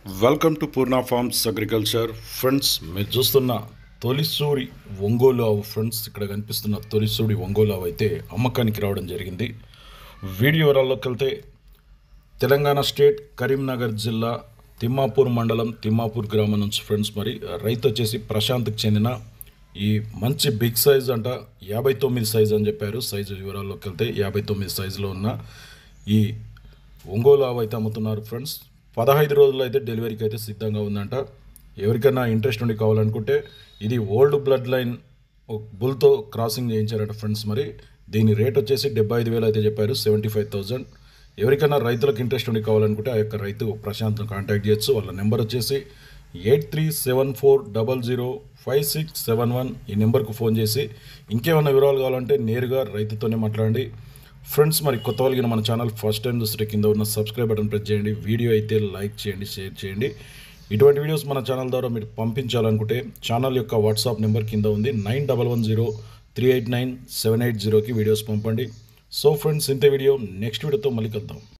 welcome to Purna farms agriculture friends మీరు చూస్తున్న తొలిసూడి ఒంగోలు ఆవు ఫ్రెండ్స్ ఇక్కడ కనిపిస్తున్న తొలిసూడి ఒంగోలు ఆవు అయితే అమ్మకానికి రావడం జరిగింది వీడియో వివరాల్లోకి వెళ్తే తెలంగాణ స్టేట్ కరీంనగర్ జిల్లా తిమ్మాపూర్ మండలం తిమ్మాపూర్ గ్రామం నుంచి ఫ్రెండ్స్ మరి రైతు వచ్చేసి ప్రశాంత్కి చెందిన ఈ మంచి బిగ్ సైజ్ అంట యాభై తొమ్మిది సైజ్ అని చెప్పారు సైజు వివరాల్లోకి వెళ్తే యాభై తొమ్మిది సైజులో ఉన్న ఈ ఒంగోలు ఆవు అయితే అమ్ముతున్నారు ఫ్రెండ్స్ పదహైదు రోజులు అయితే డెలివరీకి అయితే సిద్ధంగా ఉందంట ఎవరికైనా ఇంట్రెస్ట్ ఉండి కావాలనుకుంటే ఇది ఓల్డ్ బ్లడ్ లైన్ బుల్తో క్రాసింగ్ చేయించారట ఫ్రెండ్స్ మరి దీని రేట్ వచ్చేసి డెబ్బై ఐదు వేలు అయితే చెప్పారు సెవెంటీ ఫైవ్ థౌజండ్ ఎవరికైనా రైతులకు ఇంట్రెస్ట్ ఉండి కావాలనుకుంటే ఆ యొక్క రైతు ప్రశాంత్ను కాంటాక్ట్ చేయొచ్చు వాళ్ళ నెంబర్ వచ్చేసి eight three seven four double zero five six seven one ఈ నెంబర్కు ఫోన్ చేసి ఇంకేమైనా వివరాలు కావాలంటే నేరుగా రైతుతోనే మాట్లాడండి ఫ్రెండ్స్ మరి కొత్త వాళ్ళకి మన ఛానల్ ఫస్ట్ టైం చూస్తే కింద ఉన్న సబ్స్క్రైబ్ బటన్ ప్రెస్ చేయండి వీడియో అయితే లైక్ చేయండి షేర్ చేయండి ఇటువంటి వీడియోస్ మన ఛానల్ ద్వారా మీరు పంపించాలనుకుంటే ఛానల్ యొక్క వాట్సాప్ నెంబర్ కింద ఉంది nine double one zero three eight nine seven eight జీరోకి వీడియోస్ పంపండి సో ఫ్రెండ్స్ ఇంత వీడియో నెక్స్ట్ వీడియోతో మళ్ళీ కలుద్దాం